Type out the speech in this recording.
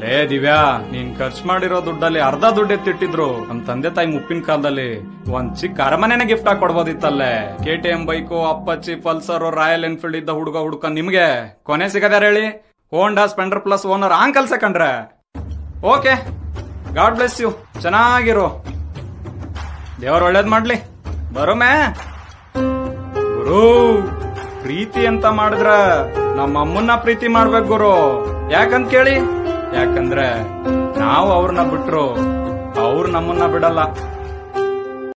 ಲೇ ದಿವ್ಯಾ ನೀನ್ ಖರ್ಚು ಮಾಡಿರೋ ದುಡ್ಡಲ್ಲಿ ಅರ್ಧ ದುಡ್ಡು ಎತ್ತಿಟ್ಟಿದ್ರು ನಮ್ ತಂದೆ ತಾಯಿ ಮುಪ್ಪಿನ ಕಾಲದಲ್ಲಿ ಒಂದ್ ಚಿಕ್ಕ ಅರಮನೆನ ಗಿಫ್ಟ್ ಆಗಿ ಕೊಡ್ಬೋದಿತ್ತಲ್ಲೇ ಕೆ ಟಿ ಎಂ ಬೈಕು ಅಪ್ಪಚ್ಚಿ ಪಲ್ಸರ್ ರಾಯಲ್ ಎನ್ಫೀಲ್ಡ್ ಇದ್ದ ಹುಡುಗ ಹುಡುಕ ನಿಮ್ಗೆ ಕೊನೆ ಸಿಗದಾರ ಹೇಳಿ ಹೋಂಡಾ ಸ್ಪೆಂಡರ್ ಪ್ಲಸ್ ಓನರ್ ಆಂಗ್ ಕಲ್ಸಕಂಡ್ರೆ ಓಕೆ ಗಾಡ್ ಬ್ಲೆಸ್ ಯು ಚೆನ್ನಾಗಿರು ದೇವ್ರ ಒಳ್ಳೇದ್ ಮಾಡ್ಲಿ ಬರೋಮೆ ಗುರು ಪ್ರೀತಿ ಅಂತ ಮಾಡಿದ್ರ ನಮ್ಮ ಅಮ್ಮನ್ನ ಪ್ರೀತಿ ಮಾಡ್ಬೇಕು ಗುರು ಯಾಕಂತ ಕೇಳಿ ಯಾಕಂದ್ರೆ ನಾವು ಅವ್ರನ್ನ ಬಿಟ್ರು ಅವ್ರು ನಮ್ಮನ್ನ ಬಿಡಲ್ಲ